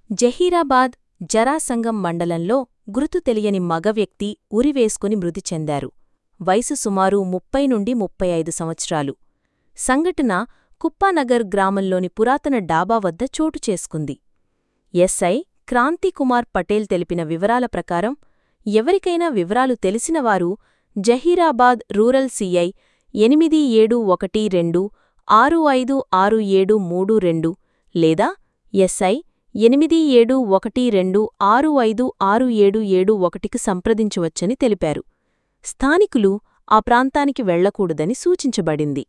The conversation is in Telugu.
జహీరాబాద్ జరాసంగం మండలంలో గురుతు తెలియని మగ వ్యక్తి ఉరివేసుకుని మృతి చెందారు వయసు సుమారు ముప్పై నుండి ముప్పై ఐదు సంవత్సరాలు సంఘటన కుప్పానగర్ గ్రామంలోని పురాతన డాబా వద్ద చోటు చేసుకుంది ఎస్ఐ క్రాంతికుమార్ పటేల్ తెలిపిన వివరాల ప్రకారం ఎవరికైనా వివరాలు తెలిసినవారు జహీరాబాద్ రూరల్ సీఐ ఎనిమిది ఏడు ఒకటి రెండు ఆరు ఐదు ఆరు ఏడు మూడు రెండు లేదా ఎస్ఐ ఎనిమిది ఏడు ఒకటి రెండు ఆరు ఐదు ఆరు ఏడు ఏడు ఒకటికి సంప్రదించవచ్చని తెలిపారు స్థానికులు ఆ ప్రాంతానికి వెళ్లకూడదని సూచించబడింది